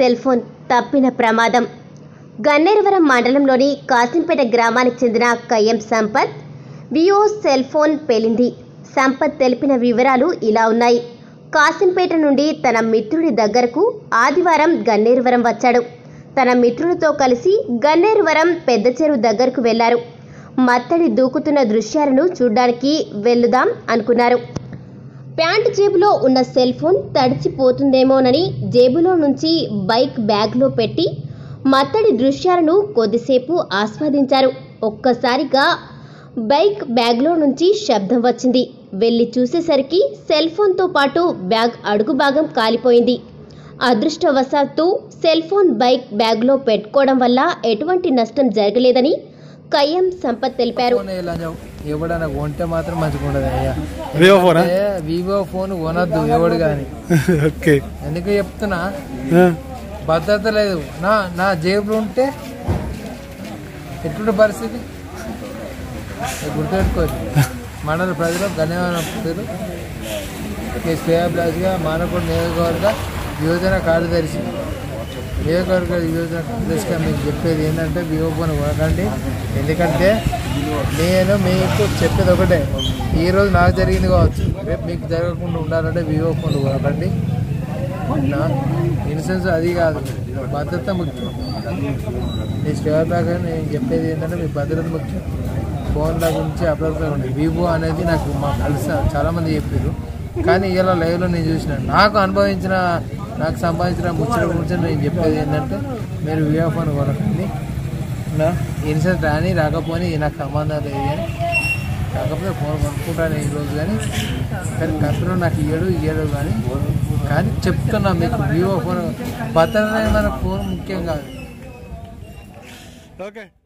Cell phone తప్పిన ప్రమాదం గన్నేరవరం మండలంలోని కాసింపేట గ్రామానికి చెందిన Kayyam Sampath Vivo cell phone పేలింది సంపత్ తెలిపిన వివరాలు ఇలా ఉన్నాయి కాసింపేట నుండి తన మిత్రుడి దగ్గరకు ఆదివారం గన్నేరువరం వచ్చాడు తన మిత్రుడితో కలిసి గన్నేరువరం పెద్ద చెరువు దగ్గరకు వెళ్లారు మత్తడి దూకుతున్న దృశ్యాలను చూడ్డానికి వెళ్లుదాం అనుకున్నారు ప్యాంట్ జేబులో ఉన్న సెల్ ఫోన్ తడిచిపోతుందేమోనని జేబులో నుంచి బైక్ బ్యాగ్లో పెట్టి మత్తడి దృశ్యాలను కొద్దిసేపు ఆస్వాదించారు ఒక్కసారిగా బైక్ బ్యాగ్లో నుంచి శబ్దం వచ్చింది వెళ్ళి చూసేసరికి సెల్ ఫోన్తో పాటు బ్యాగ్ అడుగు భాగం కాలిపోయింది అదృష్టవశాత్తు సెల్ ఫోన్ బైక్ బ్యాగ్లో పెట్టుకోవడం వల్ల ఎటువంటి నష్టం జరగలేదని కయ్యం సంపత్ తెలిపారు ఫోన్ ఇలా చెప్పు. ఎవడన్నా కొంటే మాత్రం మంచిగా ఉండదు అయ్యా వివో ఫోనా ఏ, వివో ఫోన్ కొనద్దు ఎవడు కానీ ఓకే ఎందుకు చెప్తున్నా ఆ, భద్రత లేదు నా నా జేబులో ఉంటే ఎటువంటి పరిస్థితి ఇది గుర్తుపెట్టుకోవచ్చు మండల ప్రజలు ధన్యవాదాలు శ్రేయాభిలాష్గా మానకొండ నియోజకవర్గ యువజన కార్యదర్శి నియోజకవర్గ యువజన కార్యదర్శిగా మీకు చెప్పేది ఏంటంటే వివో ఫోన్ కొనకండి ఎందుకంటే నేను మీకు చెప్పేది ఒకటే ఈరోజు నాకు జరిగింది కావచ్చు రేపు మీకు జరగకుండా ఉండాలంటే వివో ఫోన్ కొనకండి నా ఇన్సూరెన్స్ అది కాదు భద్రత ముఖ్యం మీ స్టేర్ బ్యాగ్ నేను చెప్పేది ఏంటంటే మీ భద్రత ముఖ్యం ఫోన్ల గురించి అప్రమత్తంగా ఉండండి వివో అనేది నాకు మా కలిసి చాలామంది చెప్పారు కానీ ఇలా లైవ్లో నేను చూసిన నాకు అనుభవించిన నాకు సంపాదించిన ముచ్చట గురించి నేను చెప్పేది ఏంటంటే మీరు వివో ఫోన్ కొనకండి నా ఇన్సూరెన్స్ రాని రాకపోని నాకు సంబంధం లేదు కానీ కాకపోతే ఫోన్ కొనుక్కుంటాను ఈ రోజు కానీ కానీ కంపెనీ నాకు ఇయ్యడు ఇయ్యడు కానీ కానీ చెప్తున్నా మీకు వివో ఫోన్ భద్రత మన ఫోన్ ముఖ్యం కాదు ఓకే